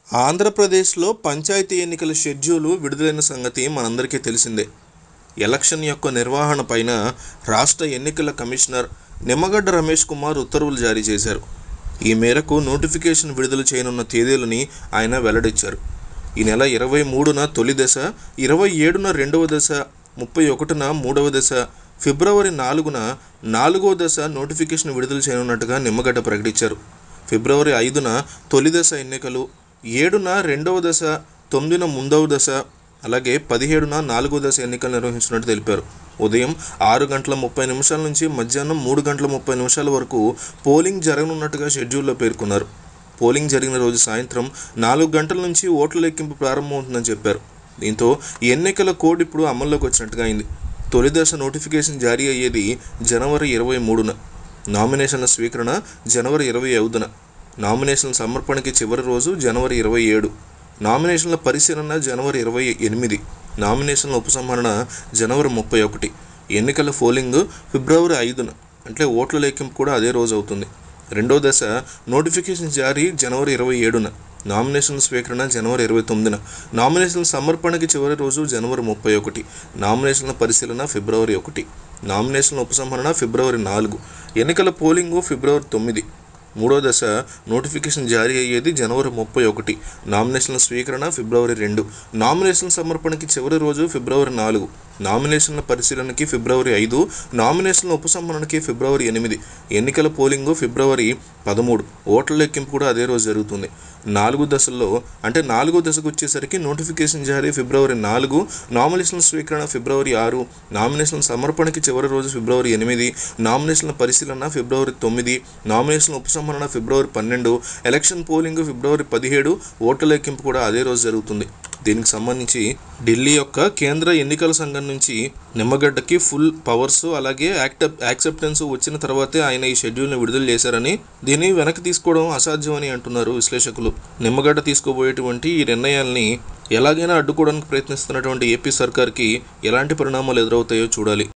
ఆంధ్రప్రదేశ్లో పంచాయతీ ఎన్నికల షెడ్యూలు విడుదలైన సంగతి మనందరికీ తెలిసిందే ఎలక్షన్ యొక్క నిర్వహణ పైన రాష్ట్ర ఎన్నికల కమిషనర్ నిమ్మగడ్డ రమేష్ కుమార్ ఉత్తర్వులు జారీ చేశారు ఈ మేరకు నోటిఫికేషన్ విడుదల చేయనున్న తేదీలని ఆయన వెల్లడించారు ఈ నెల ఇరవై మూడున తొలి దశ ఇరవై ఏడున రెండవ దశ ముప్పై ఒకటిన మూడవ దశ ఫిబ్రవరి నాలుగున నాలుగో దశ నోటిఫికేషన్ విడుదల చేయనున్నట్టుగా నిమ్మగడ్డ ప్రకటించారు ఫిబ్రవరి ఐదున తొలి దశ ఎన్నికలు ఏడున రెండవ దశ తొమ్మిదిన మూడవ దశ అలాగే పదిహేడున నాలుగో దశ ఎన్నికలు నిర్వహించినట్టు తెలిపారు ఉదయం ఆరు గంటల ముప్పై నిమిషాల నుంచి మధ్యాహ్నం మూడు గంటల ముప్పై నిమిషాల వరకు పోలింగ్ జరగనున్నట్టుగా షెడ్యూల్లో పేర్కొన్నారు పోలింగ్ జరిగిన రోజు సాయంత్రం నాలుగు గంటల నుంచి ఓట్ల లెక్కింపు ప్రారంభమవుతుందని చెప్పారు దీంతో ఎన్నికల కోడ్ ఇప్పుడు అమల్లోకి వచ్చినట్టుగా అయింది తొలి దశ నోటిఫికేషన్ జారీ అయ్యేది జనవరి ఇరవై మూడున నామినేషన్ల స్వీకరణ జనవరి ఇరవై ఐదున నామినేషన్ల సమర్పణకి చివరి రోజు జనవరి ఇరవై ఏడు నామినేషన్ల పరిశీలన జనవరి ఇరవై ఎనిమిది నామినేషన్ల ఉపసంహరణ జనవరి ముప్పై ఒకటి ఎన్నికల పోలింగ్ ఫిబ్రవరి ఐదున అంటే ఓట్ల లెక్కింపు కూడా అదే రోజు అవుతుంది రెండో దశ నోటిఫికేషన్ జారీ జనవరి ఇరవై ఏడున నామినేషన్ల స్వీకరణ జనవరి ఇరవై తొమ్మిదిన నామినేషన్ల సమర్పణకి చివరి రోజు జనవరి ముప్పై ఒకటి నామినేషన్ల పరిశీలన ఫిబ్రవరి ఒకటి నామినేషన్ల ఉపసంహరణ ఫిబ్రవరి నాలుగు ఎన్నికల పోలింగు ఫిబ్రవరి తొమ్మిది మూడో దశ నోటిఫికేషన్ జారీ అయ్యేది జనవరి ముప్పై ఒకటి నామినేషన్ల స్వీకరణ ఫిబ్రవరి రెండు నామినేషన్ల సమర్పణకి చివరి రోజు ఫిబ్రవరి నాలుగు నామినేషన్ల పరిశీలనకి ఫిబ్రవరి ఐదు నామినేషన్ల ఉపసంహరణకి ఫిబ్రవరి ఎనిమిది ఎన్నికల పోలింగు ఫిబ్రవరి పదమూడు ఓట్ల లెక్కింపు కూడా అదే రోజు జరుగుతుంది నాలుగు దశల్లో అంటే నాలుగో దశకు వచ్చేసరికి నోటిఫికేషన్ జారీ ఫిబ్రవరి నాలుగు నామినేషన్ల స్వీకరణ ఫిబ్రవరి ఆరు నామినేషన్ల సమర్పణకి చివరి రోజు ఫిబ్రవరి ఎనిమిది నామినేషన్ల పరిశీలన ఫిబ్రవరి తొమ్మిది నామినేషన్ల ఉపసంహరణ ఫిబ్రవరి పన్నెండు ఎలక్షన్ పోలింగ్ ఫిబ్రవరి పదిహేడు ఓట్ల లెక్కింపు కూడా అదే రోజు జరుగుతుంది దీనికి సంబంధించి ఢిల్లీ యొక్క కేంద్ర ఎన్నికల సంఘం నుంచి నిమ్మగడ్డకి ఫుల్ పవర్స్ అలాగే యాక్ట యాక్సెప్టెన్స్ వచ్చిన తర్వాతే ఆయన ఈ షెడ్యూల్ని విడుదల చేశారని దీన్ని వెనక్కి తీసుకోవడం అసాధ్యమని అంటున్నారు విశ్లేషకులు నిమ్మగడ్డ తీసుకోబోయేటువంటి ఈ నిర్ణయాల్ని ఎలాగైనా అడ్డుకోవడానికి ప్రయత్నిస్తున్నటువంటి ఏపీ సర్కార్కి ఎలాంటి పరిణామాలు ఎదురవుతాయో చూడాలి